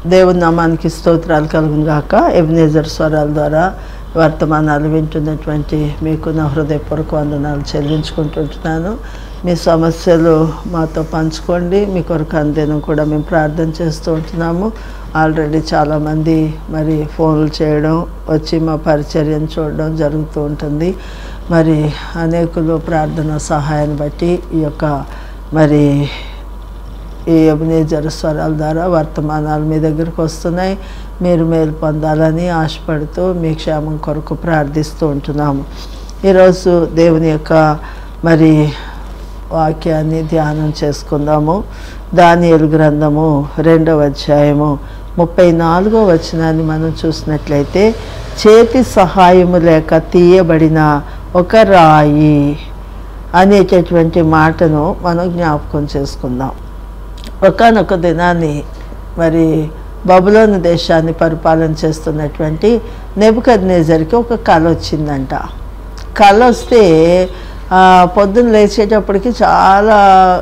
దేవుని నామానికి స్తోత్రాలు కలుగును గాక ఎబినేజర్ స్వరాల ద్వారా వర్తమానాలు వింటున్నటువంటి మీకు నా హృదయపూర్వక వందనాలు చెల్లించుకుంటుంటున్నాను మీ సమస్యలు మాతో పంచుకోండి మీ కొరకు అందేను కూడా మేము ప్రార్థన చేస్తూ ఉంటున్నాము ఆల్రెడీ చాలామంది మరి ఫోన్లు చేయడం వచ్చి మా పరిచర్యను చూడడం జరుగుతూ ఉంటుంది మరి అనేకులు ప్రార్థన సహాయాన్ని బట్టి ఈ యొక్క మరి ఈ అభినేజర్ స్వరాల ద్వారా వర్తమానాలు మీ దగ్గరకు వస్తున్నాయి మీరు మేలు పొందాలని ఆశపడుతూ మీ క్షేమం కొరకు ప్రార్థిస్తూ ఉంటున్నాము ఈరోజు దేవుని యొక్క మరి వాక్యాన్ని ధ్యానం చేసుకుందాము దానియలు గ్రంథము రెండవ అధ్యాయము ముప్పై నాలుగో వచనాన్ని మనం చూసినట్లయితే చేతి సహాయము లేక తీయబడిన ఒక రాయి అనేటటువంటి మాటను మనం జ్ఞాపకం చేసుకుందాం ఒకనొక దినాన్ని మరి బబులోని దేశాన్ని పరిపాలన చేస్తున్నటువంటి నెబుకద్నేజర్కి ఒక కళ వచ్చిందంట కళ వస్తే ఆ, పొద్దున్న లేచేటప్పటికి చాలా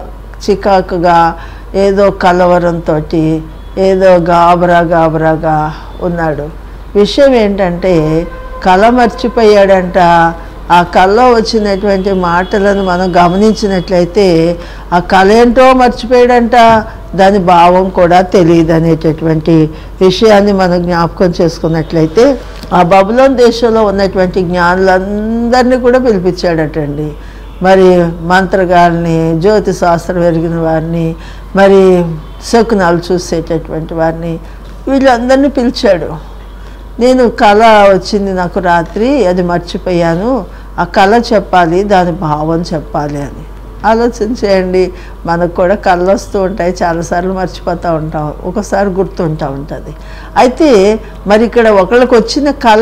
చికాకుగా ఏదో కలవరంతో ఏదో గాబరా గాబరాగా ఉన్నాడు విషయం ఏంటంటే కళ మర్చిపోయాడంట ఆ కళలో వచ్చినటువంటి మాటలను మనం గమనించినట్లయితే ఆ కళ ఏంటో మర్చిపోయాడంట దాని భావం కూడా తెలియదు అనేటటువంటి విషయాన్ని మనం జ్ఞాపకం చేసుకున్నట్లయితే ఆ బబులోన్ దేశంలో ఉన్నటువంటి జ్ఞానులందరినీ కూడా పిలిపించాడటండి మరి మంత్రగాల్ని జ్యోతి శాస్త్రం ఎరిగిన వారిని మరి శకునాలు చూసేటటువంటి వారిని వీళ్ళందరినీ పిలిచాడు నేను కళ వచ్చింది నాకు రాత్రి అది మర్చిపోయాను ఆ కళ చెప్పాలి దాని భావం చెప్పాలి అని ఆలోచన చేయండి మనకు కూడా కళ్ళు వస్తూ ఉంటాయి చాలాసార్లు మర్చిపోతూ ఉంటాం ఒకసారి గుర్తుంటూ ఉంటుంది అయితే మరి ఇక్కడ ఒకళ్ళకి వచ్చిన కళ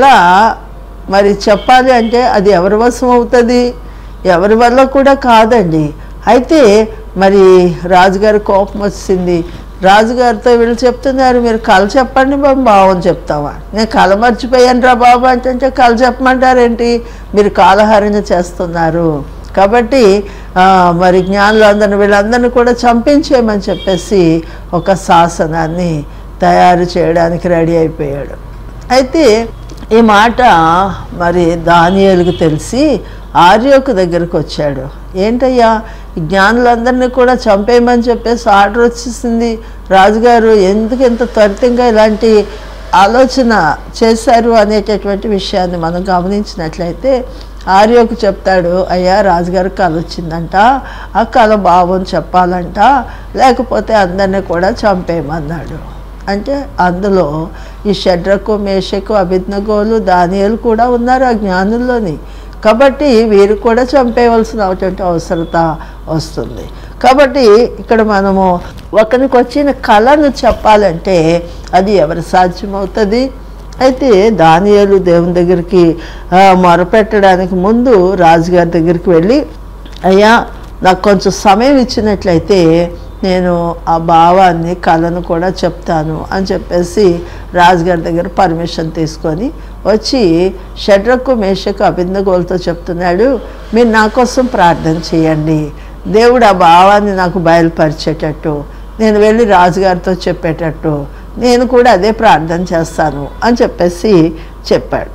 మరి చెప్పాలి అంటే అది ఎవరి వశం అవుతుంది ఎవరి వల్ల కూడా కాదండి అయితే మరి రాజుగారి కోపం వచ్చింది రాజుగారితో వీళ్ళు చెప్తున్నారు మీరు కళ చెప్పండి బాబు బావని చెప్తావా నేను కళ మర్చిపోయాను రా బాబు అంటే కళ చెప్పమంటారేంటి మీరు కాలహరణ చేస్తున్నారు కాబట్టి ఆ, మరి జ్ఞానులు అందరిని వీళ్ళందరినీ కూడా చంపించేయమని చెప్పేసి ఒక శాసనాన్ని తయారు చేయడానికి రెడీ అయిపోయాడు అయితే ఈ మాట మరి దానియేలుకు తెలిసి ఆర్యోకు దగ్గరకు వచ్చాడు ఏంటయ్యా ఈ జ్ఞానులందరినీ కూడా చంపేయమని చెప్పేసి ఆర్డర్ వచ్చేసింది రాజుగారు ఎందుకు ఇంత త్వరితంగా ఇలాంటి ఆలోచన చేశారు అనేటటువంటి విషయాన్ని మనం గమనించినట్లయితే ఆర్యోకు చెప్తాడు అయ్యా రాజుగారు కళ వచ్చిందంట ఆ కళ భావం చెప్పాలంట లేకపోతే అందరినీ కూడా చంపేయమన్నాడు అంటే అందులో ఈ షడ్రకు మేషకు అభిజ్ఞగోలు దానియలు కూడా ఉన్నారు ఆ జ్ఞానుల్లోని కాబట్టి వీరు కూడా చంపేయవలసినటువంటి అవసరత వస్తుంది కాబట్టి ఇక్కడ మనము ఒకరికి వచ్చిన కళను చెప్పాలంటే అది ఎవరి సాధ్యమవుతుంది అయితే దానియేలు దేవుని దగ్గరికి ఆ, మొరపెట్టడానికి ముందు రాజుగారి దగ్గరికి వెళ్ళి అయ్యా నాకు కొంచెం సమయం ఇచ్చినట్లయితే నేను ఆ భావాన్ని కళను కూడా చెప్తాను అని చెప్పేసి రాజుగారి దగ్గర పర్మిషన్ తీసుకొని వచ్చి షడ్రకు మేషకు అభిందగోలతో చెప్తున్నాడు మీరు నా కోసం ప్రార్థన చేయండి దేవుడు ఆ భావాన్ని నాకు బయలుపరిచేటట్టు నేను వెళ్ళి రాజుగారితో చెప్పేటట్టు నేను కూడా అదే ప్రార్థన చేస్తాను అని చెప్పేసి చెప్పాడు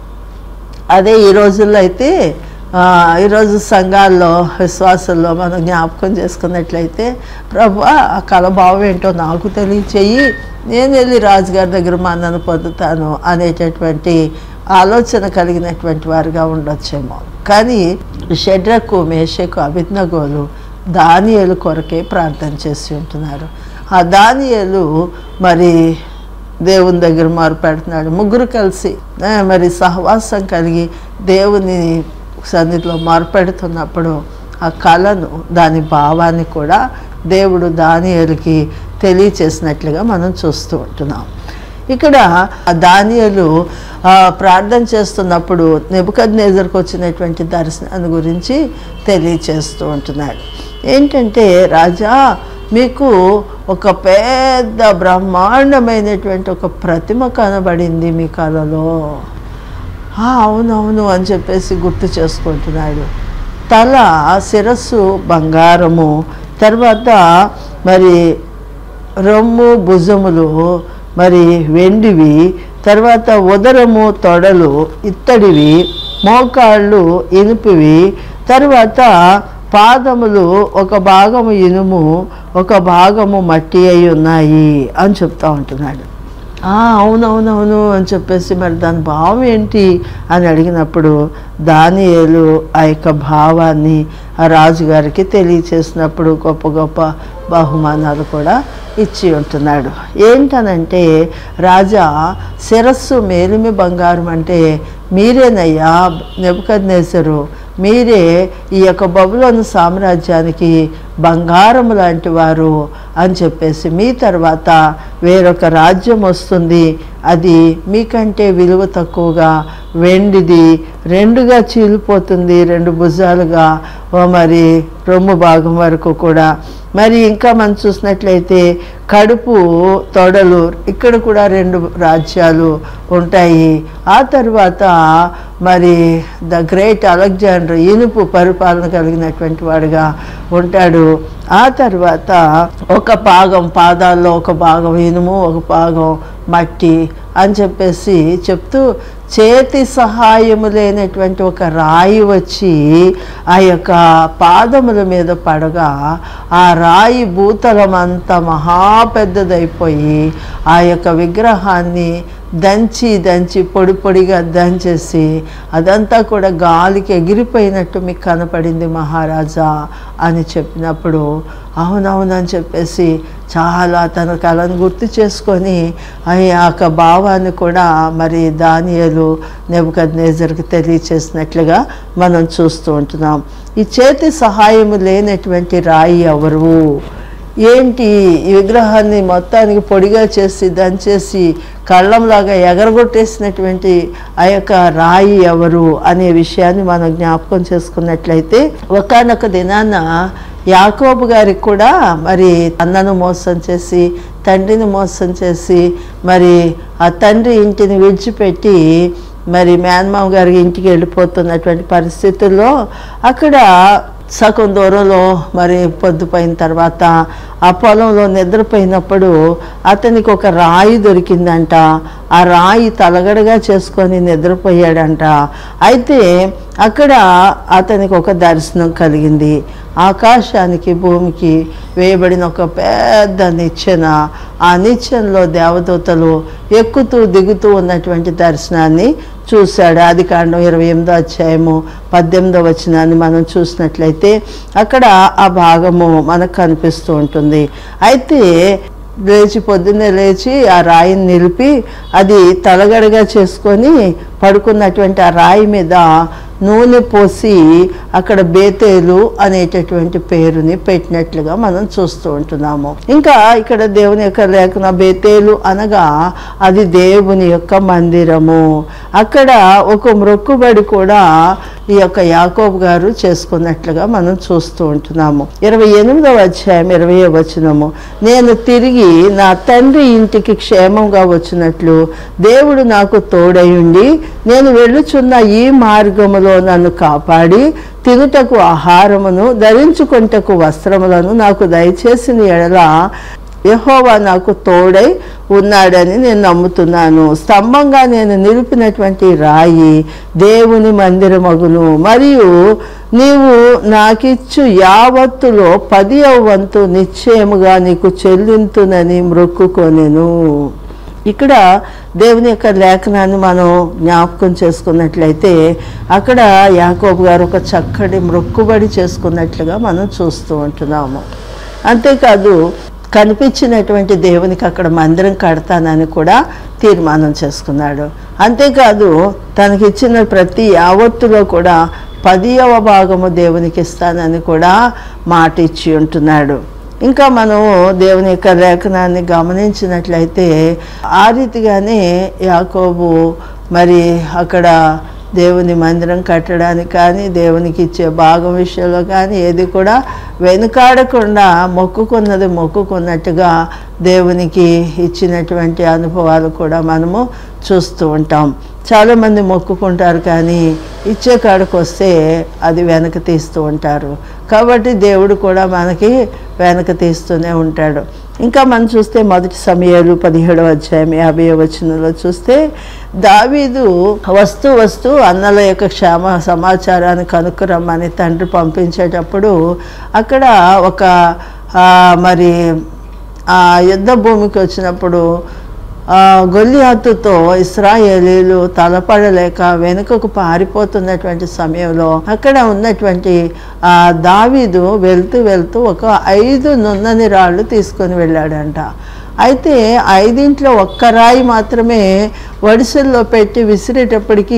అదే ఈ రోజుల్లో అయితే ఆ, ఈరోజు సంఘాల్లో విశ్వాసంలో మనం జ్ఞాపకం చేసుకున్నట్లయితే ప్రభు ఆ కలభావం ఏంటో నాకు తెలియచేయి నేను వెళ్ళి రాజుగారి దగ్గర మన్నను పొందుతాను అనేటటువంటి ఆలోచన కలిగినటువంటి వారుగా ఉండొచ్చేమో కానీ షడ్రకు మేషకు అభిజ్ఞగోలు దానియలు కొరకే ప్రార్థన చేసి ఉంటున్నారు ఆ దానియలు మరి దేవుని దగ్గర మారు పెడుతున్నాడు ముగ్గురు కలిసి ఆ, మరి సహవాసం కలిగి దేవుని సన్నిధిలో మొరపెడుతున్నప్పుడు ఆ కళను దాని భావాన్ని కూడా దేవుడు దానియలకి తెలియచేసినట్లుగా మనం చూస్తూ ఉంటున్నాం ఇక్కడ ఆ దానియలు ఆ, ప్రార్థన చేస్తున్నప్పుడు నెబుకద్నేజర్కి వచ్చినటువంటి దర్శనాన్ని గురించి తెలియచేస్తూ ఉంటున్నాడు ఏంటంటే రాజా మీకు ఒక పెద్ద బ్రహ్మాండమైనటువంటి ఒక ప్రతిమ కనబడింది మీ కళలో "ఆ, అవునవును అని చెప్పేసి గుర్తు చేసుకుంటున్నాడు తల శిరస్సు బంగారము తర్వాత మరి రొమ్ము భుజములు మరి వెండివి తర్వాత ఉదరము తొడలు ఇత్తడివి మోకాళ్ళు ఇనుపివి తర్వాత పాదములు ఒక భాగము ఇనుము ఒక భాగము మట్టి అయి ఉన్నాయి అని చెప్తా ఉంటున్నాడు "ఆ, అవునవునవును అని చెప్పేసి మరి దాని భావం ఏంటి అని అడిగినప్పుడు దానియేలు ఆ యొక్క భావాన్ని ఆ రాజుగారికి తెలియచేసినప్పుడు గొప్ప గొప్ప బహుమానాలు కూడా ఇచ్చి ఉంటున్నాడు ఏంటనంటే రాజా శిరస్సు మేలిమి బంగారం అంటే మీరేనయ్యా నెబుకద్నేసరు మీరే ఈ యొక్క బబులోను సామ్రాజ్యానికి బంగారం లాంటి వారు అని చెప్పేసి మీ తర్వాత వేరొక రాజ్యం వస్తుంది అది మీకంటే విలువ తక్కువగా వెండిది రెండుగా చీలిపోతుంది రెండు భుజాలుగా ఓ మరి రొమ్ము భాగం వరకు కూడా మరి ఇంకా మనం చూసినట్లయితే కడుపు తొడలు ఇక్కడ కూడా రెండు రాజ్యాలు ఉంటాయి ఆ తర్వాత మరి ద గ్రేట్ అలెగ్జాండర్ ఇనుపు పరిపాలన కలిగినటువంటి వాడుగా ఉంటాడు ఆ తర్వాత ఒక భాగం పాదాల్లో ఒక భాగం ఇనుము ఒక భాగం మట్టి అని చెప్పేసి చెప్తూ చేతి సహాయము లేనటువంటి ఒక రాయి వచ్చి ఆ యొక్క పాదముల మీద పడగా ఆ రాయి భూతలం అంతా మహా పెద్దదైపోయి ఆ యొక్క విగ్రహాన్ని దంచి దంచి పొడి పొడిగా దంచేసి అదంతా కూడా గాలికి ఎగిరిపోయినట్టు మీకు కనపడింది మహారాజా అని చెప్పినప్పుడు అవునవునని చెప్పేసి చాలా తన కళను గుర్తు చేసుకొని ఆ యొక్క భావాన్ని కూడా మరి దానియలు నెబుకద్నేజర్కి తెలియచేసినట్లుగా మనం చూస్తూ ఉంటున్నాం ఈ చేతి సహాయము లేనటువంటి రాయి ఎవరు ఏంటి ఈ విగ్రహాన్ని మొత్తానికి పొడిగా చేసి దంచేసి కళ్ళంలాగా ఎగరగొట్టేసినటువంటి ఆ యొక్క రాయి ఎవరు అనే విషయాన్ని మనం జ్ఞాపకం చేసుకున్నట్లయితే ఒకనొక దినాన యాకోబు గారికి కూడా మరి అన్నను మోసం చేసి తండ్రిని మోసం చేసి మరి ఆ తండ్రి ఇంటిని విడిచిపెట్టి మరి మేనమామ గారి ఇంటికి వెళ్ళిపోతున్నటువంటి పరిస్థితుల్లో అక్కడ సగం దూరంలో మరి పొద్దుపోయిన తర్వాత ఆ పొలంలో నిద్రపోయినప్పుడు అతనికి ఒక రాయి దొరికిందంట ఆ రాయి తలగడగా చేసుకొని నిద్రపోయాడంట అయితే అక్కడ అతనికి ఒక దర్శనం కలిగింది ఆకాశానికి భూమికి వేయబడిన ఒక పెద్ద నిచ్చెన ఆ నిచ్చెనలో దేవదూతలు ఎక్కుతూ దిగుతూ ఉన్నటువంటి దర్శనాన్ని చూశాడు ఆది కాండం ఇరవై ఎనిమిదో అధ్యాయము పద్దెనిమిదో వచనాన్ని మనం చూసినట్లయితే అక్కడ ఆ భాగము మనకు కనిపిస్తూ ఉంటుంది అయితే లేచి పొద్దున్నే లేచి ఆ రాయిని నిలిపి అది తలగడగా చేసుకొని పడుకున్నటువంటి ఆ రాయి మీద నూనె పోసి అక్కడ బేతేలు అనేటటువంటి పేరుని పెట్టినట్లుగా మనం చూస్తూ ఉంటున్నాము ఇంకా ఇక్కడ దేవుని యొక్క లేఖన బేతేలు అనగా అది దేవుని యొక్క మందిరము అక్కడ ఒక మొక్కుబడి కూడా ఈ యొక్క యాకోబు గారు చేసుకున్నట్లుగా మనం చూస్తూ ఉంటున్నాము ఇరవై ఎనిమిదవ అధ్యాయం ఇరవై వచనము నేను తిరిగి నా తండ్రి ఇంటికి క్షేమంగా వచ్చినట్లు దేవుడు నాకు తోడై ఉండి నేను వెళ్ళుచున్న ఈ మార్గములో నన్ను కాపాడి తినుటకు ఆహారమును ధరించుకుంటకు వస్త్రములను నాకు దయచేసిన ఎడల యెహోవా నాకు తోడై ఉన్నాడని నేను నమ్ముతున్నాను స్తంభంగా నేను నిలిపినటువంటి రాయి దేవుని మందిరమగును మరియు నీవు నాకిచ్చు యావత్తులో పదియవ వంతు నిశ్చయముగా నీకు చెల్లింతునని మొక్కుకొనెను ఇక్కడ దేవుని యొక్క లేఖనాన్ని మనం జ్ఞాపకం చేసుకున్నట్లయితే అక్కడ యాకోబు గారు ఒక చక్కటి మొక్కుబడి చేసుకున్నట్లుగా మనం చూస్తూ ఉంటున్నాము అంతేకాదు కనిపించినటువంటి దేవునికి అక్కడ మందిరం కడతానని కూడా తీర్మానం చేసుకున్నాడు అంతేకాదు తనకిచ్చిన ప్రతి యావత్తులో కూడా పదియవ భాగము దేవునికి ఇస్తానని కూడా మాట ఇచ్చి ఉంటున్నాడు ఇంకా మనము దేవుని యొక్క లేఖనాన్ని గమనించినట్లయితే ఆ రీతిగానే యాకోబు మరి అక్కడ దేవుని మందిరం కట్టడానికి కానీ దేవునికి ఇచ్చే భాగం విషయంలో కానీ ఏది కూడా వెనుకాడకుండా మొక్కుకున్నది మొక్కుకున్నట్టుగా దేవునికి ఇచ్చినటువంటి అనుభవాలు కూడా మనము చూస్తూ ఉంటాం చాలామంది మొక్కుకుంటారు కానీ ఇచ్చే కాడికి వస్తే అది వెనక తీస్తూ ఉంటారు కాబట్టి దేవుడు కూడా మనకి వెనక తీస్తూనే ఉంటాడు ఇంకా మనం చూస్తే మొదటి సమయాలు పదిహేడవ అధ్యాయం యాభై వచనంలో చూస్తే దావీదు వస్తూ వస్తూ అన్నల యొక్క క్షేమ సమాచారాన్ని కనుక్కురమ్మని తండ్రి పంపించేటప్పుడు అక్కడ ఒక ఆ, మరి ఆ యుద్ధ భూమికి వచ్చినప్పుడు ఆ, గొల్లియాతుతో ఇస్రాయేలీలు తలపడలేక వెనుకకు పారిపోతున్నటువంటి సమయంలో అక్కడ ఉన్నటువంటి ఆ దావీదు వెళ్తూ వెళ్తూ ఒక ఐదు నున్నని రాళ్ళు తీసుకొని వెళ్ళాడంట అయితే ఐదింట్లో ఒక్క రాయి మాత్రమే వడిసెల్లో పెట్టి విసిరేటప్పటికీ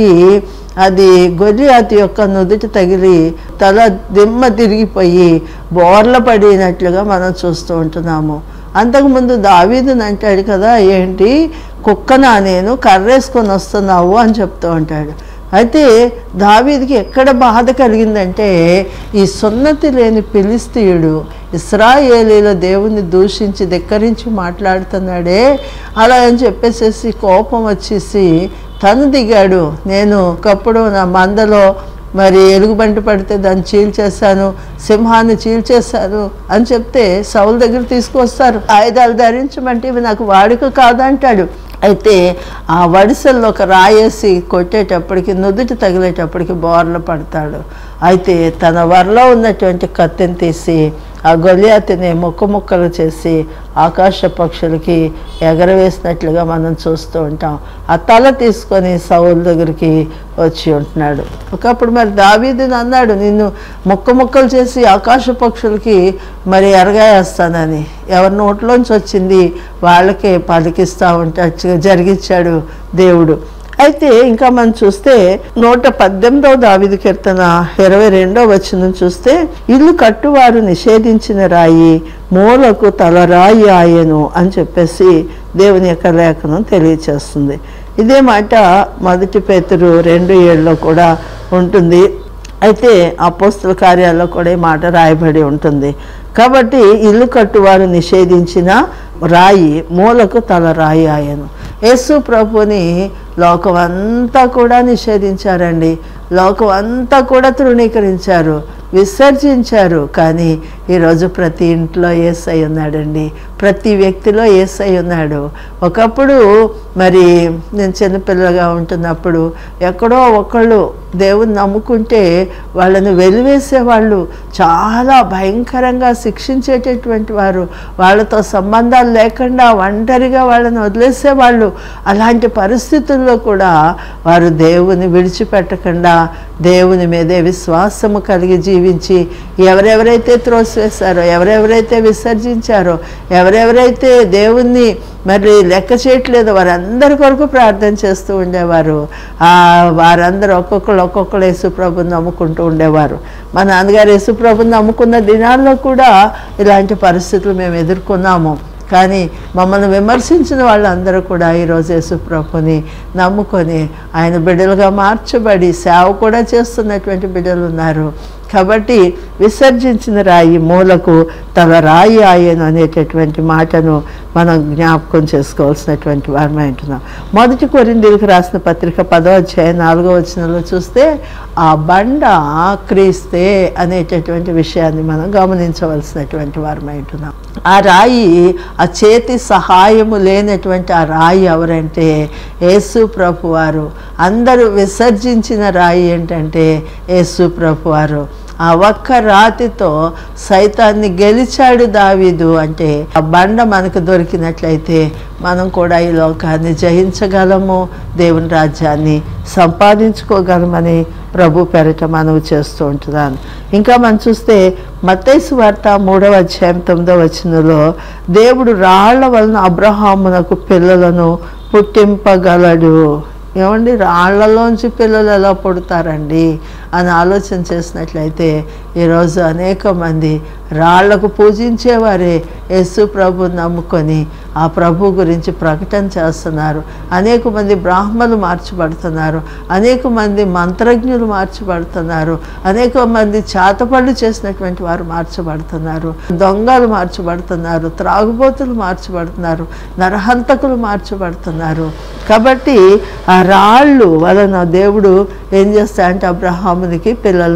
అది గొల్లియాతు యొక్క నుదుటి తగిలి తల దిమ్మ తిరిగిపోయి బోర్ల పడినట్లుగా మనం చూస్తూ ఉంటున్నాము అంతకుముందు దావీదుని అంటాడు కదా ఏంటి కుక్కనా నేను కర్రేసుకొని వస్తున్నావు అని చెప్తూ ఉంటాడు అయితే దావీదికి ఎక్కడ బాధ కలిగిందంటే ఈ సున్నతి లేని పిలిస్తీయుడు ఇస్రాయేలీల దేవుని దూషించి ధిక్కరించి మాట్లాడుతున్నాడే అలా అని చెప్పేసేసి కోపం వచ్చేసి తను దిగాడు నేను ఒకప్పుడు నా మందలో మరి ఎలుగుబంటి పడితే దాన్ని చీల్చేశాను సింహాన్ని చీల్చేశాను అని చెప్తే సౌలు దగ్గర తీసుకొస్తారు ఆయుధాలు ధరించమంటే ఇవి నాకు వాడుక కాదంటాడు అయితే ఆ వడిసల్లో ఒక రాయేసి కొట్టేటప్పటికి నుదుటి తగిలేటప్పటికి బోర్లు పడతాడు అయితే తన వరలో ఉన్నటువంటి కత్తిని తీసి ఆ గొలియాతిని ముక్క ముక్కలు చేసి ఆకాశ పక్షులకి ఎగరవేసినట్లుగా మనం చూస్తూ ఉంటాం ఆ తల తీసుకొని సౌల్ దగ్గరికి వచ్చి ఉంటున్నాడు ఒకప్పుడు మరి దావీదుని అన్నాడు నిన్ను ముక్క ముక్కలు చేసి ఆకాశ పక్షులకి మరి ఎరగాయేస్తానని ఎవరి నోట్లోంచి వచ్చింది వాళ్ళకే పలికిస్తూ ఉంటే జరిగించాడు దేవుడు అయితే ఇంకా మనం చూస్తే నూట పద్దెనిమిదవ దావిది కీర్తన ఇరవై రెండవ వచనం చూస్తే ఇల్లు కట్టువారు నిషేధించిన రాయి మూలకు తలరాయి ఆయను అని చెప్పేసి దేవుని యొక్క లేఖనం తెలియచేస్తుంది ఇదే మాట మొదటి పేతురు రెండు ఏళ్ళలో కూడా ఉంటుంది అయితే అపోస్తుల కార్యాల్లో కూడా ఈ మాట రాయబడి ఉంటుంది కాబట్టి ఇల్లు కట్టువారు నిషేధించిన రాయి మూలకు తల రాయి ఆయను యేసు ప్రభుని లోకం అంతా కూడా నిషేధించారండి లోకం అంతా కూడా తృణీకరించారు విసర్జించారు కానీ ఈరోజు ప్రతి ఇంట్లో ఏసై ఉన్నాడండి ప్రతి వ్యక్తిలో ఏసై ఉన్నాడు ఒకప్పుడు మరి నేను చిన్నపిల్లగా ఉంటున్నప్పుడు ఎక్కడో ఒకళ్ళు దేవుని నమ్ముకుంటే వాళ్ళని వెలివేసేవాళ్ళు చాలా భయంకరంగా శిక్షించేటటువంటి వారు వాళ్ళతో సంబంధాలు లేకుండా ఒంటరిగా వాళ్ళని వదిలేసేవాళ్ళు అలాంటి పరిస్థితుల్లో కూడా వారు దేవుని విడిచిపెట్టకుండా దేవుని మీదే విశ్వాసము కలిగి జీవించి ఎవరెవరైతే త్రోసివేశారో ఎవరెవరైతే విసర్జించారో ఎవరెవరైతే దేవుణ్ణి మరి లెక్క చేయట్లేదు వారందరి కొరకు ప్రార్థన చేస్తూ ఉండేవారు ఆ వారందరూ ఒక్కొక్కరు ఒక్కొక్కరు యేసుప్రభుని నమ్ముకుంటూ ఉండేవారు మా నాన్నగారు యేసుప్రభుని నమ్ముకున్న దినాల్లో కూడా ఇలాంటి పరిస్థితులు మేము ఎదుర్కొన్నాము కానీ మమ్మల్ని విమర్శించిన వాళ్ళందరూ కూడా ఈరోజు యేసుప్రభుని నమ్ముకొని ఆయన బిడ్డలుగా మార్చబడి సేవ కూడా చేస్తున్నటువంటి బిడ్డలు ఉన్నారు కాబట్టి విసర్జించిన రాయి మూలకు తల రాయి ఆయను అనేటటువంటి మాటను మనం జ్ఞాపకం చేసుకోవాల్సినటువంటి వారమే అంటున్నాం మొదటి కొరిందీలకు రాసిన పత్రిక పదో అధ్యాయం నాలుగో వచనంలో చూస్తే ఆ బండ క్రీస్తే అనేటటువంటి విషయాన్ని మనం గమనించవలసినటువంటి వారమై ఉంటున్నాం ఆ రాయి ఆ చేతి సహాయము లేనటువంటి ఆ రాయి ఎవరంటే యేసు ప్రభు వారు అందరూ విసర్జించిన రాయి ఏంటంటే యేసు ప్రభు వారు ఆ ఒక్క రాతితో సైతాన్ని గెలిచాడు దావీదు అంటే ఆ బండ మనకు దొరికినట్లయితే మనం కూడా ఈ లోకాన్ని జయించగలము దేవుని రాజ్యాన్ని సంపాదించుకోగలమని ప్రభు పెరట మనవి చేస్తూ ఉంటున్నాను ఇంకా మనం చూస్తే మత్తైసు వార్త మూడవ అధ్యాయం తొమ్మిదవ వచనంలో దేవుడు రాళ్ల వలన అబ్రహామునకు పిల్లలను పుట్టింపగలడు ఏమండి రాళ్లలోంచి పిల్లలు ఎలా పుడతారండి అని ఆలోచన చేసినట్లయితే ఈరోజు అనేక మంది రాళ్లకు పూజించేవారే యేసు ప్రభు నమ్ముకొని ఆ ప్రభు గురించి ప్రకటన చేస్తున్నారు అనేక మంది బ్రాహ్మలు మార్చబడుతున్నారు అనేక మంది మంత్రజ్ఞులు మార్చబడుతున్నారు అనేక మంది చేతపళ్ళు చేసినటువంటి వారు మార్చబడుతున్నారు దొంగలు మార్చబడుతున్నారు త్రాగుబోతులు మార్చబడుతున్నారు నరహంతకులు మార్చబడుతున్నారు కాబట్టి ఆ రాళ్ళు వలన దేవుడు ఏం చేస్తాడంటే అబ్రహామునికి పిల్లల్ని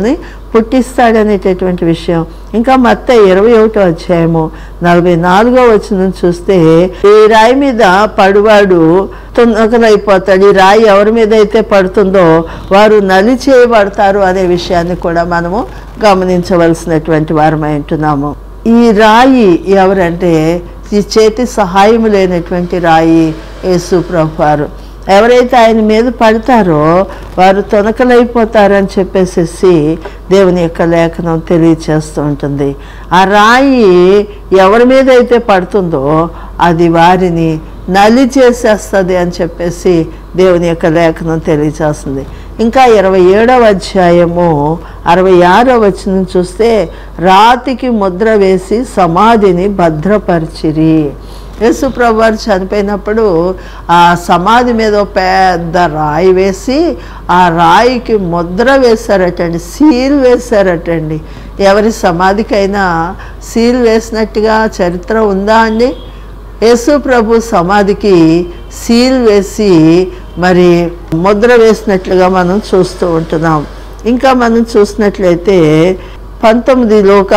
పుట్టిస్తాడనేటటువంటి విషయం ఇంకా మత్త ఇరవై ఒకటో అధ్యాయము నలభై నాలుగో వచ్చిన చూస్తే ఈ రాయి మీద పడువాడు తునకలైపోతాడు ఈ రాయి ఎవరి మీద అయితే పడుతుందో వారు నలి చేయబడతారు అనే విషయాన్ని కూడా మనము గమనించవలసినటువంటి వారమై ఉంటున్నాము ఈ రాయి ఎవరంటే ఈ చేతి సహాయం లేనటువంటి రాయి యేసు ప్రభు వారు ఎవరైతే ఆయన మీద పడతారో వారు తొనకలైపోతారని చెప్పేసేసి దేవుని యొక్క లేఖనం తెలియచేస్తూ ఉంటుంది ఆ రాయి ఎవరి మీద అయితే పడుతుందో అది వారిని నలి చేసేస్తుంది అని చెప్పేసి దేవుని యొక్క లేఖనం తెలియచేస్తుంది ఇంకా ఇరవై ఏడవ అధ్యాయము అరవై ఆరో వచనం చూస్తే రాతికి ముద్ర వేసి సమాధిని భద్రపరిచిరి యేసు ప్రభువారు చనిపోయినప్పుడు ఆ సమాధి మీద ఒక పెద్ద రాయి వేసి ఆ రాయికి ముద్ర వేశారటండి సీల్ వేశారటండి ఎవరి సమాధికైనా సీల్ వేసినట్టుగా చరిత్ర ఉందా అండి యేసు ప్రభు సమాధికి సీల్ వేసి మరి ముద్ర వేసినట్లుగా మనం చూస్తూ ఉంటున్నాం ఇంకా మనం చూసినట్లయితే పంతొమ్మిదిలోక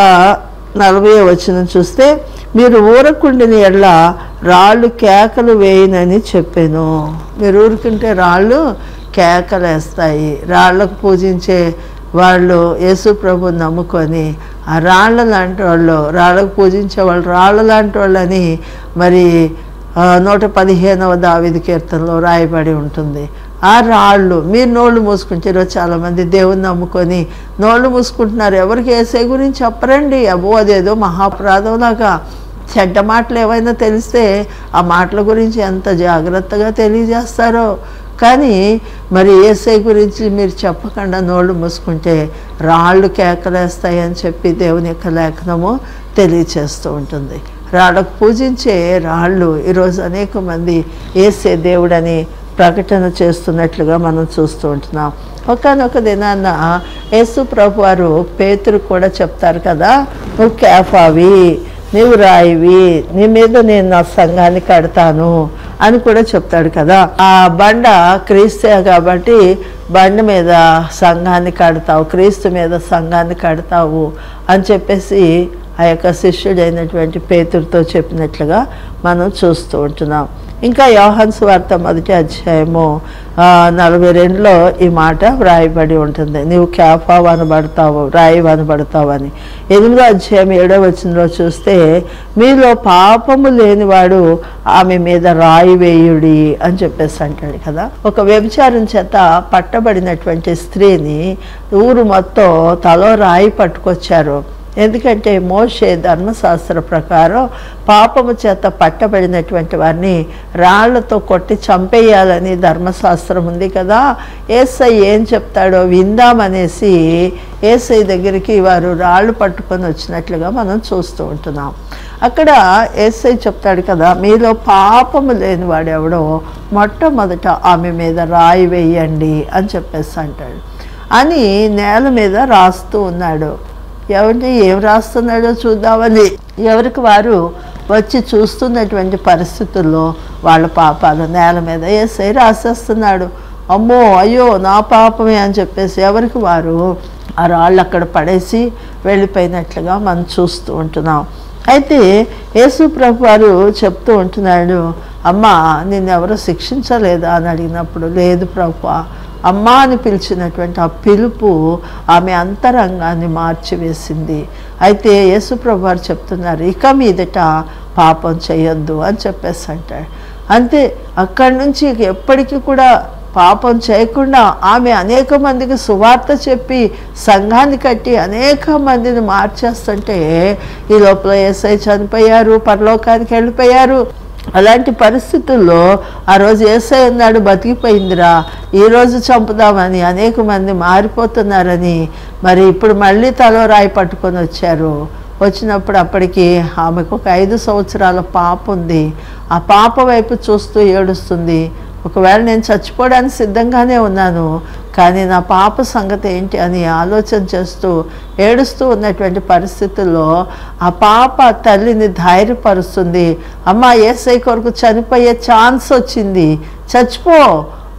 నలభై వచ్చిన చూస్తే మీరు ఊరకుండిన ఎడ్ల రాళ్ళు కేకలు వేయనని చెప్పాను మీరు ఊరుకుంటే రాళ్ళు కేకలు వేస్తాయి రాళ్ళకు పూజించే వాళ్ళు యేసు ప్రభు నమ్ముకొని ఆ రాళ్ళ లాంటి వాళ్ళు రాళ్ళకు పూజించే వాళ్ళు రాళ్ళ లాంటి వాళ్ళని మరి ఆ, నూట పదిహేనవ దావిది కీర్తనలో రాయబడి ఉంటుంది ఆ రాళ్ళు మీరు నోళ్ళు మూసుకుంటే ఈరోజు చాలామంది దేవుని నమ్ముకొని నోళ్ళు మూసుకుంటున్నారు ఎవరికి వేసే గురించి చెప్పరండి అబ్బో అదేదో మహాప్రాధంలాగా చెడ్డ మాటలు ఏవైనా తెలిస్తే ఆ మాటల గురించి ఎంత జాగ్రత్తగా తెలియజేస్తారో కానీ మరి ఏసై గురించి మీరు చెప్పకుండా నోళ్ళు మూసుకుంటే రాళ్ళు కేకలేస్తాయి అని చెప్పి దేవుని యొక్క లేఖనము తెలియచేస్తూ ఉంటుంది రాళ్ళకు పూజించే రాళ్ళు ఈరోజు అనేక మంది ఏసే దేవుడని ప్రకటన చేస్తున్నట్లుగా మనం చూస్తూ ఉంటున్నాం ఒకనొక దినాన్న యేసు ప్రభు వారు పేతురు కూడా చెప్తారు కదా నువ్వు క్యాఫావి నీవు రాయివి నీ మీద నేను నా సంఘాన్ని కడతాను అని కూడా చెప్తాడు కదా ఆ బండ క్రీస్తే కాబట్టి బండ మీద సంఘాన్ని కడతావు క్రీస్తు మీద సంఘాన్ని కడతావు అని చెప్పేసి ఆ యొక్క శిష్యుడైనటువంటి పేతుడితో చెప్పినట్లుగా మనం చూస్తూ ఉంటున్నాం ఇంకా యోహన్ వార్త మొదటి అధ్యాయము ఆ, నలభై రెండులో ఈ మాట వ్రాయబడి ఉంటుంది నీవు క్యాఫా అనబడతావు రాయి అనబడతావు అని ఎనిమిదో అధ్యాయం ఏడో వచనంలో చూస్తే మీలో పాపము లేనివాడు ఆమె మీద రాయి వేయుడి అని చెప్పేసి అంటాడు కదా ఒక వ్యభిచారం చేత పట్టబడినటువంటి స్త్రీని ఊరు మొత్తం తలో రాయి పట్టుకొచ్చారు ఎందుకంటే మోషే ధర్మశాస్త్ర ప్రకారం పాపము చేత పట్టబడినటువంటి వారిని రాళ్లతో కొట్టి చంపేయాలని ధర్మశాస్త్రం ఉంది కదా ఏసై ఏం చెప్తాడో విందామనేసి ఏసై దగ్గరికి వారు రాళ్ళు పట్టుకొని వచ్చినట్లుగా మనం చూస్తూ ఉంటున్నాం అక్కడ ఏసై చెప్తాడు కదా మీలో పాపము లేని వాడెవడో మొట్టమొదట ఆమె మీద రాయి వేయండి అని చెప్పేసి అంటాడు అని నేల మీద రాస్తూ ఉన్నాడు ఎవరిని ఏం రాస్తున్నాడో చూద్దామని ఎవరికి వారు వచ్చి చూస్తున్నటువంటి పరిస్థితుల్లో వాళ్ళ పాపాలు నేల మీద ఏసై రాసేస్తున్నాడు అమ్మో అయ్యో నా పాపమే అని చెప్పేసి ఎవరికి వారు ఆ రాళ్ళు అక్కడ పడేసి వెళ్ళిపోయినట్లుగా మనం చూస్తూ ఉంటున్నాం అయితే యేసు ప్రభు వారు చెప్తూ ఉంటున్నాడు అమ్మా నిన్నెవరో శిక్షించలేదా అని అడిగినప్పుడు లేదు ప్రభు అమ్మా అని పిలిచినటువంటి ఆ పిలుపు ఆమె అంతరంగాన్ని మార్చివేసింది అయితే యేసుప్రభు వారు చెప్తున్నారు ఇక మీదట పాపం చేయొద్దు అని చెప్పేసి అంటాడు అంతే అక్కడి నుంచి ఇక ఎప్పటికీ కూడా పాపం చేయకుండా ఆమె అనేక మందికి సువార్త చెప్పి సంఘాన్ని కట్టి అనేక మందిని మార్చేస్తుంటే ఈ లోపల ఎస్ఐ చనిపోయారు పరలోకానికి వెళ్ళిపోయారు అలాంటి పరిస్థితుల్లో ఆ రోజు ఏసై ఉన్నాడు బతికిపోయిందిరా ఈ రోజు చంపుదామని అనేక మంది మారిపోతున్నారని మరి ఇప్పుడు మళ్ళీ తలో రాయి పట్టుకొని వచ్చారు వచ్చినప్పుడు అప్పటికి ఆమెకు ఒక ఐదు సంవత్సరాల పాప ఉంది ఆ పాప వైపు చూస్తూ ఏడుస్తుంది ఒకవేళ నేను చచ్చిపోవడానికి సిద్ధంగానే ఉన్నాను కానీ నా పాప సంగతి ఏంటి అని ఆలోచన చేస్తూ ఏడుస్తూ ఉన్నటువంటి పరిస్థితుల్లో ఆ పాప తల్లిని ధైర్యపరుస్తుంది అమ్మ ఏసై కొరకు చనిపోయే ఛాన్స్ వచ్చింది చచ్చిపో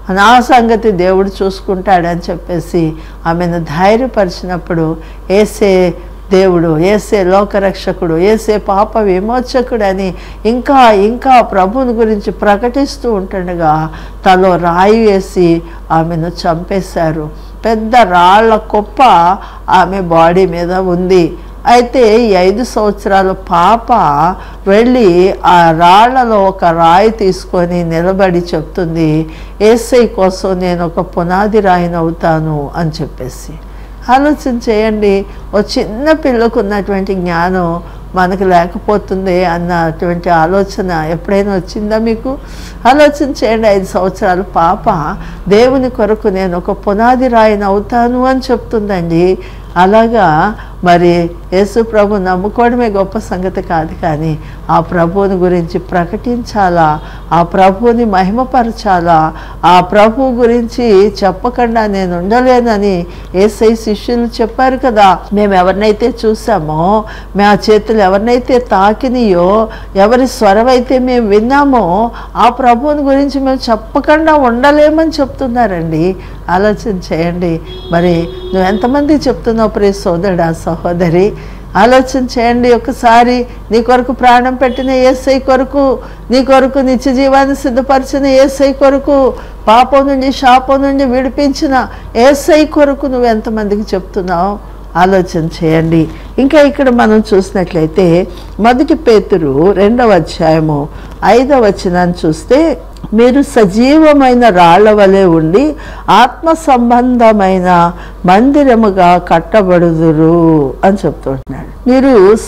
నా సంగతి దేవుడు చూసుకుంటాడని చెప్పేసి ఆమెను ధైర్యపరిచినప్పుడు ఏసే దేవుడు ఏసే లోకరక్షకుడు ఏసే పాప విమోచకుడు అని ఇంకా ఇంకా ప్రభుని గురించి ప్రకటిస్తూ ఉంటుండగా తలో రాయి వేసి ఆమెను చంపేశారు పెద్ద రాళ్ల కుప్ప ఆమె బాడీ మీద ఉంది అయితే ఈ ఐదు సంవత్సరాల పాప వెళ్ళి ఆ రాళ్లలో ఒక రాయి తీసుకొని నిలబడి చెప్తుంది ఏసై కోసం నేను ఒక పునాది రాయిని అవుతాను అని చెప్పేసి ఆలోచన చేయండి ఓ చిన్న పిల్లకు ఉన్నటువంటి జ్ఞానం మనకు లేకపోతుంది అన్నటువంటి ఆలోచన ఎప్పుడైనా వచ్చిందా మీకు ఆలోచన చేయండి ఐదు సంవత్సరాల పాప దేవుని కొరకు నేను ఒక పునాది రాయిని అవుతాను అని చెప్తుందండి అలాగా మరి యేసు ప్రభు నమ్ముకోవడమే గొప్ప సంగతి కాదు కానీ ఆ ప్రభువుని గురించి ప్రకటించాలా ఆ ప్రభువుని మహిమపరచాలా ఆ ప్రభు గురించి చెప్పకుండా నేను ఉండలేనని ఏసై శిష్యులు చెప్పారు కదా మేము ఎవరినైతే చూసామో మా చేతులు ఎవరినైతే తాకినాయో ఎవరి స్వరం అయితే మేము విన్నామో ఆ ప్రభువుని గురించి మేము చెప్పకుండా ఉండలేమని చెప్తున్నారండి ఆలోచన చేయండి మరి నువ్వు ఎంతమంది చెప్తున్నావు ప్రియ సోదరుడా సహోదరి ఆలోచన చేయండి ఒకసారి నీ కొరకు ప్రాణం పెట్టిన ఏసై కొరకు నీ కొరకు నిత్య జీవాన్ని సిద్ధపరిచిన ఏసై కొరకు పాపం నుండి శాపం నుండి విడిపించిన ఏసై కొరకు నువ్వు ఎంతమందికి చెప్తున్నావు ఆలోచన చేయండి ఇంకా ఇక్కడ మనం చూసినట్లయితే మొదటి పేతురు రెండవ అధ్యాయము ఐదవ వచనాన్ని చూస్తే మీరు సజీవమైన రాళ్ల వలె ఉండి ఆత్మ సంబంధమైన మందిరముగా కట్టబడుదురు అని చెప్తుంటున్నాడు మీరు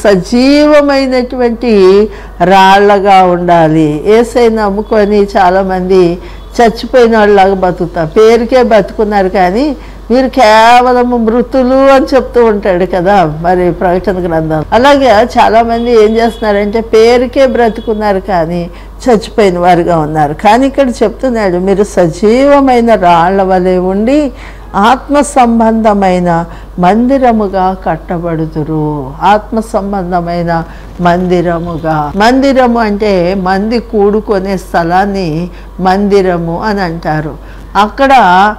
సజీవమైనటువంటి రాళ్ళగా ఉండాలి ఏసై నమ్ముకొని చాలామంది చచ్చిపోయిన వాళ్ళలాగా బతుకుతారు పేరుకే బతుకున్నారు కానీ మీరు కేవలం మృతులు అని చెప్తూ ఉంటాడు కదా మరి ప్రకటన గ్రంథం అలాగే చాలామంది ఏం చేస్తున్నారంటే పేరుకే బ్రతుకున్నారు కానీ చచ్చిపోయిన వారుగా ఉన్నారు కానీ ఇక్కడ చెప్తున్నాడు మీరు సజీవమైన రాళ్ల వలె ఉండి ఆత్మ సంబంధమైన మందిరముగా కట్టబడుదురు ఆత్మ సంబంధమైన మందిరముగా మందిరము అంటే మంది కూడుకునే స్థలాన్ని మందిరము అని అంటారు అక్కడ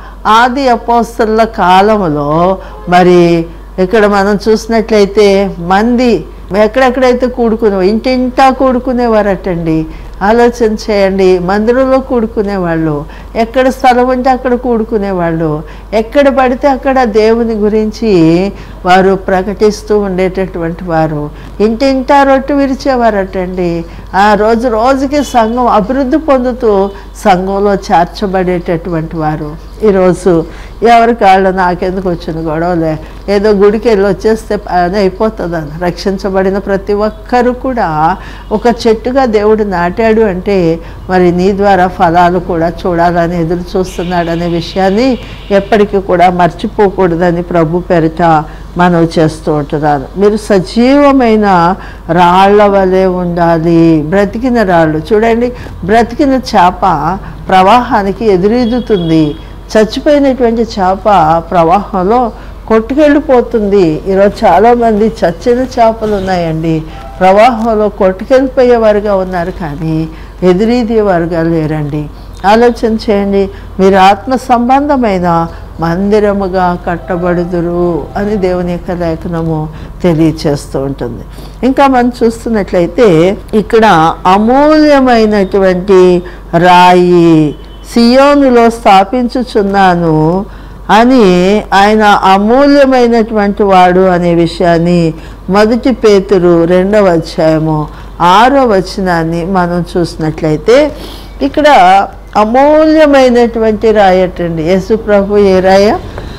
ఆది అపోస్తల కాలంలో మరి ఇక్కడ మనం చూసినట్లయితే మంది ఎక్కడెక్కడైతే కూడుకునే ఇంటింటా కూడుకునేవారటండి ఆలోచన చేయండి మందిరంలో కూడుకునేవాళ్ళు ఎక్కడ స్థలం ఉంటే అక్కడ కూడుకునేవాళ్ళు ఎక్కడ పడితే అక్కడ దేవుని గురించి వారు ప్రకటిస్తూ ఉండేటటువంటి వారు ఇంటింటా రొట్టు విరిచేవారటండి ఆ రోజు రోజుకి సంఘం అభివృద్ధి పొందుతూ సంఘంలో చేర్చబడేటటువంటి వారు ఈరోజు ఎవరి కాళ్ళు నాకెందుకు వచ్చిన గొడవలే ఏదో గుడికి వెళ్ళి వచ్చేస్తే పని అయిపోతుందని రక్షించబడిన ప్రతి ఒక్కరు కూడా ఒక చెట్టుగా దేవుడు నాటాడు అంటే మరి నీ ద్వారా ఫలాలు కూడా చూడాలని ఎదురు చూస్తున్నాడు అనే విషయాన్ని ఎప్పటికీ కూడా మర్చిపోకూడదని ప్రభు పెరిట మనవి చేస్తూ ఉంటున్నాను మీరు సజీవమైన రాళ్ల వలె ఉండాలి బ్రతికిన రాళ్ళు చూడండి బ్రతికిన చేప ప్రవాహానికి ఎదురెదుతుంది చచ్చిపోయినటువంటి చేప ప్రవాహంలో కొట్టుకెళ్ళిపోతుంది ఈరోజు చాలామంది చచ్చిన చేపలు ఉన్నాయండి ప్రవాహంలో కొట్టుకెళ్ళిపోయేవారుగా ఉన్నారు కానీ ఎదురీదేవారుగా లేరండి ఆలోచన చేయండి మీరు ఆత్మ సంబంధమైన మందిరముగా కట్టబడుదురు అని దేవుని యొక్క లేఖనము తెలియచేస్తూ ఉంటుంది ఇంకా మనం చూస్తున్నట్లయితే ఇక్కడ అమూల్యమైనటువంటి రాయి సియోనులో స్థాపించుచున్నాను అని ఆయన అమూల్యమైనటువంటి వాడు అనే విషయాన్ని మొదటి పేతురు రెండవ అధ్యాయము ఆరో వచనాన్ని మనం చూసినట్లయితే ఇక్కడ అమూల్యమైనటువంటి రాయి అటండి యేసు ప్రభు ఏ రాయ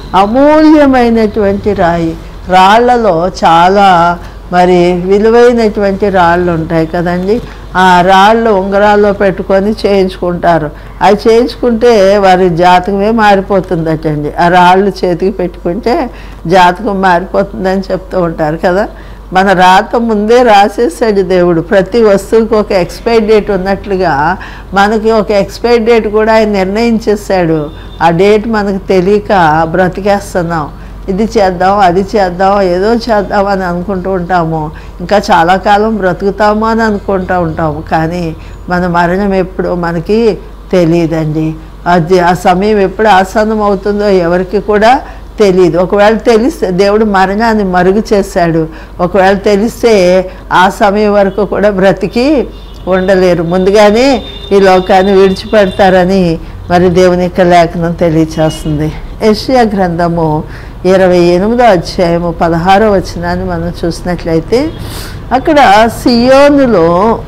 అమూల్యమైనటువంటి రాయి రాళ్లలో చాలా మరి విలువైనటువంటి రాళ్ళు ఉంటాయి కదండి ఆ రాళ్ళు ఉంగరాల్లో పెట్టుకొని చేయించుకుంటారు అవి చేయించుకుంటే వారి జాతకమే మారిపోతుందటండి ఆ రాళ్ళు చేతికి పెట్టుకుంటే జాతకం మారిపోతుందని చెప్తూ ఉంటారు కదా మన రాత ముందే రాసేసాడు దేవుడు ప్రతి వస్తువుకి ఒక ఎక్స్పైర్ డేట్ ఉన్నట్లుగా మనకి ఒక ఎక్స్పైర్ డేట్ కూడా ఆయన నిర్ణయించేసాడు ఆ డేట్ మనకు తెలియక బ్రతికేస్తున్నాం ఇది చేద్దాం అది చేద్దాం ఏదో చేద్దాం అని అనుకుంటూ ఉంటాము ఇంకా చాలా కాలం బ్రతుకుతాము అని అనుకుంటూ ఉంటాము కానీ మన మరణం ఎప్పుడు మనకి తెలియదండి అది ఆ సమయం ఎప్పుడు ఆసన్నం అవుతుందో ఎవరికి కూడా తెలియదు ఒకవేళ తెలిస్తే దేవుడు మరణాన్ని మరుగు చేశాడు ఒకవేళ తెలిస్తే ఆ సమయం వరకు కూడా బ్రతికి ఉండలేరు ముందుగానే ఈ లోకాన్ని విడిచిపెడతారని మరి దేవుని యొక్క లేఖనం తెలియచేస్తుంది యెషయా గ్రంథము ఇరవై ఎనిమిదో అధ్యాయము పదహారో వచనాన్ని మనం చూసినట్లయితే అక్కడ సియోనులో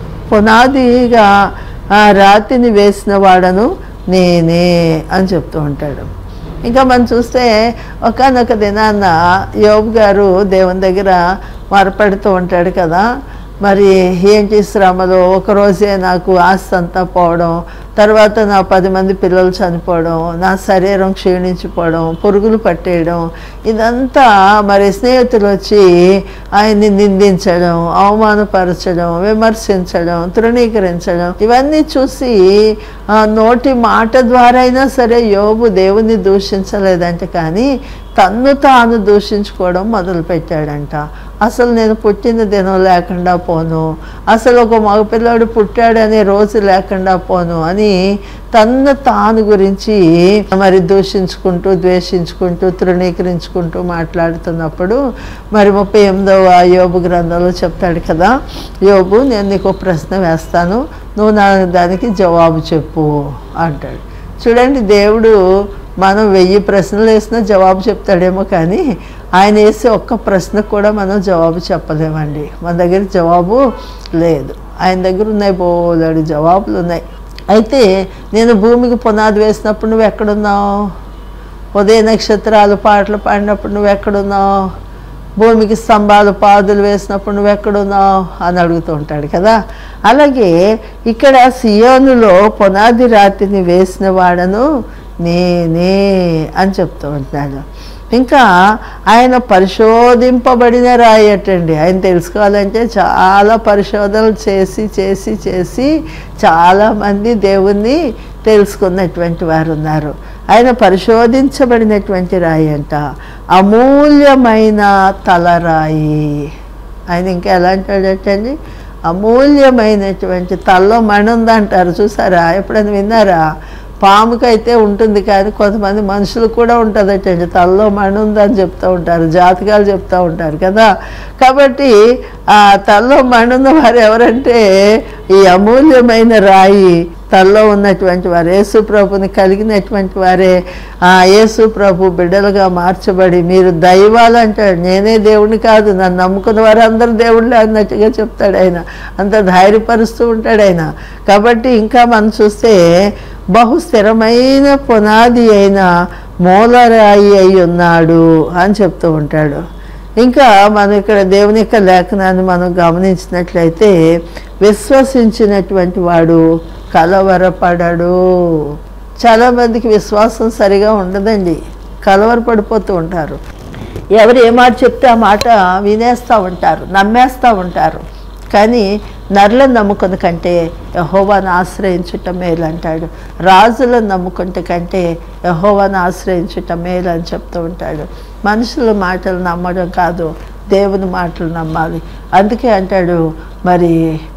పునాదిగా ఆ రాతిని వేసిన వాడను నేనే అని చెప్తూ ఉంటాడు ఇంకా మనం చూస్తే ఒకనొక దినాన్న యోబు గారు దేవుని దగ్గర మరపెడుతూ ఉంటాడు కదా మరి ఏంటి శ్రమలు ఒకరోజే నాకు ఆస్తి అంతా పోవడం తర్వాత నా పది మంది పిల్లలు చనిపోవడం నా శరీరం క్షీణించిపోవడం పురుగులు పట్టేయడం ఇదంతా మరి స్నేహితులు వచ్చి ఆయన్ని నిందించడం అవమానపరచడం విమర్శించడం తృణీకరించడం ఇవన్నీ చూసి ఆ నోటి మాట ద్వారా అయినా సరే యోబు దేవుని దూషించలేదంట కానీ తన్ను తాను దూషించుకోవడం మొదలుపెట్టాడంట అసలు నేను పుట్టిన దినం లేకుండా పోను అసలు ఒక మగపిల్లాడు పుట్టాడనే రోజు లేకుండా పోను అని తన్ను తాను గురించి మరి దూషించుకుంటూ ద్వేషించుకుంటూ తృణీకరించుకుంటూ మాట్లాడుతున్నప్పుడు మరి ముప్పై ఎనిమిదవ యోబు గ్రంథంలో చెప్తాడు కదా యోబు నేను నీకు ఒక ప్రశ్న వేస్తాను నువ్వు నా దానికి జవాబు చెప్పు అంటాడు చూడండి దేవుడు మనం వెయ్యి ప్రశ్నలు వేసినా జవాబు చెప్తాడేమో కానీ ఆయన వేసే ఒక్క ప్రశ్నకు కూడా మనం జవాబు చెప్పలేమండి మన దగ్గర జవాబు లేదు ఆయన దగ్గర ఉన్నాయి బోలాడు జవాబులు ఉన్నాయి అయితే నేను భూమికి పునాది వేసినప్పుడు నువ్వు ఎక్కడున్నావు ఉదయ నక్షత్రాలు పాటలు పాడినప్పుడు నువ్వు ఎక్కడున్నావు భూమికి స్తంభాలు పాదులు వేసినప్పుడు నువ్వు ఎక్కడున్నావు అని అడుగుతూ ఉంటాడు కదా అలాగే ఇక్కడ సియోనులో పునాది రాతిని వేసిన వాడను నేనే అని చెప్తూ ఉంటున్నాడు ఇంకా ఆయన పరిశోధింపబడిన రాయటండి ఆయన తెలుసుకోవాలంటే చాలా పరిశోధనలు చేసి చేసి చేసి చాలామంది దేవుణ్ణి తెలుసుకున్నటువంటి వారు ఉన్నారు ఆయన పరిశోధించబడినటువంటి రాయి అంట అమూల్యమైన తలరాయి ఆయన ఇంకా ఎలా అంటాడటండి అమూల్యమైనటువంటి తల్లో మణి ఉందంటారు చూసారా ఎప్పుడైనా విన్నారా పాముకైతే ఉంటుంది కానీ కొంతమంది మనుషులు కూడా ఉంటుందటండి తలలో మణి ఉందని చెప్తూ ఉంటారు జాతకాలు చెప్తూ ఉంటారు కదా కాబట్టి ఆ తలలో మణి ఉన్న వారు ఎవరంటే ఈ అమూల్యమైన రాయి తల్లో ఉన్నటువంటి వారు యేసు ప్రభుని కలిగినటువంటి వారే ఆ యేసు ప్రభు బిడ్డలుగా మార్చబడి మీరు దైవాలు అంటాడు నేనే దేవుని కాదు నన్ను నమ్ముకున్న వారు అందరూ దేవుళ్ళే అన్నట్టుగా చెప్తాడు ఆయన అంత ధైర్యపరుస్తూ ఉంటాడు ఆయన కాబట్టి ఇంకా మనం చూస్తే బహు స్థిరమైన పునాది అయిన మూలరాయి అయి ఉన్నాడు అని చెప్తూ ఉంటాడు ఇంకా మనం ఇక్కడ దేవుని యొక్క లేఖనాన్ని మనం గమనించినట్లయితే విశ్వసించినటువంటి వాడు కలవరపడడు చాలామందికి విశ్వాసం సరిగా ఉండదండి కలవరపడిపోతూ ఉంటారు ఎవరు ఏ మాట చెప్తే ఆ మాట వినేస్తూ ఉంటారు నమ్మేస్తూ ఉంటారు కానీ నరులను నమ్ముకున్న కంటే యహోవాను ఆశ్రయించుట మేలు అంటాడు రాజులను నమ్ముకుంటే కంటే యహోవాను ఆశ్రయించుట మేలు అని చెప్తూ ఉంటాడు మనుషుల మాటలు నమ్మడం కాదు దేవుని మాటలు నమ్మాలి అందుకే అంటాడు మరి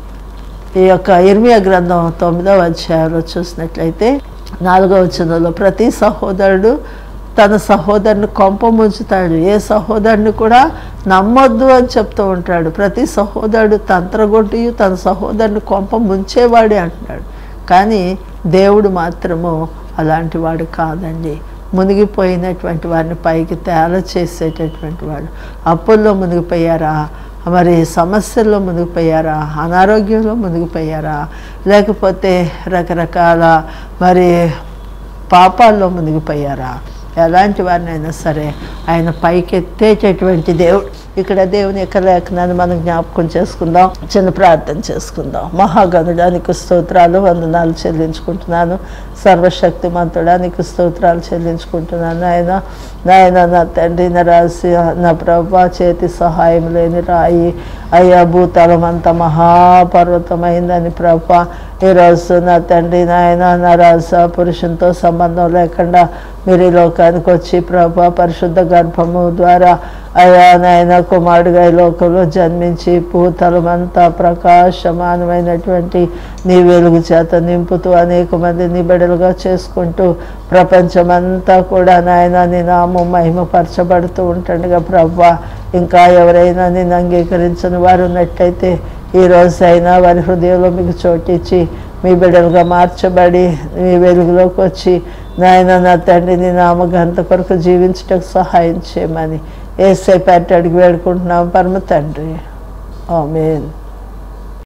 ఈ యొక్క ఇర్మియా గ్రంథం తొమ్మిదవ అధ్యాయంలో చూసినట్లయితే నాలుగవ వచనంలో ప్రతి సహోదరుడు తన సహోదరుని కొంప ముంచుతాడు ఏ సహోదరుని కూడా నమ్మొద్దు అని చెప్తూ ఉంటాడు ప్రతి సహోదరుడు తంత్రగొట్టి తన సహోదరుని కొంప ముంచేవాడే అంటున్నాడు కానీ దేవుడు మాత్రము అలాంటి వాడు కాదండి మునిగిపోయినటువంటి వారిని పైకి తేల చేసేటటువంటి వాడు అప్పుల్లో మునిగిపోయారా మరి సమస్యల్లో మునిగిపోయారా అనారోగ్యంలో మునిగిపోయారా లేకపోతే రకరకాల మరి పాపాల్లో మునిగిపోయారా ఎలాంటి వారినైనా సరే ఆయన పైకెత్తేటటువంటి దేవుడు ఇక్కడ దేవుని యొక్క లేఖనాన్ని మనం జ్ఞాపకం చేసుకుందాం చిన్న ప్రార్థన చేసుకుందాం మహాగణుడానికి స్తోత్రాలు వందనాలు చెల్లించుకుంటున్నాను సర్వశక్తిమంతుడానికి స్తోత్రాలు చెల్లించుకుంటున్నాను ఆయన నాయన నా తండ్రి నా రాసి నా ప్రభా చేతి సహాయం లేని రాయి అయ్యా భూతలం అంత మహాపర్వతమైందని ప్రభా ఈరోజు నా తండ్రి నాయన నా రాస పురుషునితో సంబంధం లేకుండా మీరు ఈ లోకానికి వచ్చి ప్రభా పరిశుద్ధ గర్భము ద్వారా అయా నాయన కుమారుడుగా ఈ లోకంలో జన్మించి పూతలమంతా ప్రకాశమానమైనటువంటి నీ వెలుగు చేత నింపుతూ అనేక మంది నిబిడలుగా చేసుకుంటూ ప్రపంచమంతా కూడా నాయన నీ నామం మహిమపరచబడుతూ ఉంటుండగా ప్రవ్వా ఇంకా ఎవరైనా నేను అంగీకరించని వారు ఉన్నట్టయితే ఈ రోజైనా వారి హృదయంలో మీకు చోటిచ్చి మీ బిడ్డలుగా మార్చబడి మీ వెలుగులోకి వచ్చి నాయన నా తండ్రి నీ నామగంత కొరకు జీవించటకు సహాయం చేయమని ఏసై పెట్టి అడిగి వేడుకుంటున్నాం పరమ తండ్రి ఆమెన్